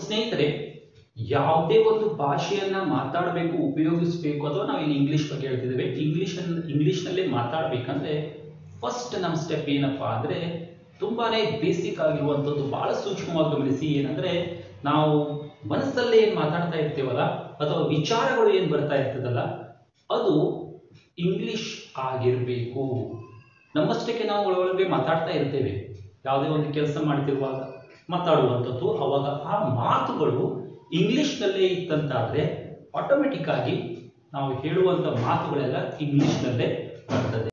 ಸ್ನೇಹಿತರೆ ಯಾವುದೇ ಒಂದು ಭಾಷೆಯನ್ನ ಮಾತಾಡಬೇಕು ಉಪಯೋಗಿಸಬೇಕು ಅಥವಾ ನಾವು ಇಲ್ಲಿ ಇಂಗ್ಲಿಷ್ ಬಗ್ಗೆ ಹೇಳ್ತಿದ್ದೇವೆ ಇಂಗ್ಲಿಷ್ ಇಂಗ್ಲಿಷ್ನಲ್ಲೇ ಮಾತಾಡಬೇಕಂದ್ರೆ ಫಸ್ಟ್ ನಮ್ಮ ಸ್ಟೆಪ್ ಏನಪ್ಪಾ ಅಂದ್ರೆ ತುಂಬಾನೇ ಬೇಸಿಕ್ ಆಗಿರುವಂಥದ್ದು ಬಹಳ ಸೂಕ್ಷ್ಮವಾಗಿ ಗಮನಿಸಿ ಏನಂದ್ರೆ ನಾವು ಮನಸ್ಸಲ್ಲೇ ಏನು ಮಾತಾಡ್ತಾ ಇರ್ತೀವಲ್ಲ ಅಥವಾ ವಿಚಾರಗಳು ಏನು ಬರ್ತಾ ಇರ್ತದಲ್ಲ ಅದು ಇಂಗ್ಲಿಷ್ ಆಗಿರಬೇಕು ನಮ್ಮಷ್ಟಕ್ಕೆ ನಾವು ಒಳಗೊಳಗೆ ಮಾತಾಡ್ತಾ ಇರ್ತೇವೆ ಯಾವುದೇ ಒಂದು ಕೆಲಸ ಮಾಡ್ತಿರುವಾಗ ಮಾತಾಡುವಂಥದ್ದು ಅವಾಗ ಆ ಮಾತುಗಳು ಇಂಗ್ಲಿಷ್ನಲ್ಲೇ ಇತ್ತಂತಾದ್ರೆ ಆಟೋಮೆಟಿಕ್ ಆಗಿ ನಾವು ಹೇಳುವಂಥ ಮಾತುಗಳೆಲ್ಲ ಇಂಗ್ಲಿಷ್ನಲ್ಲೇ ಬರ್ತದೆ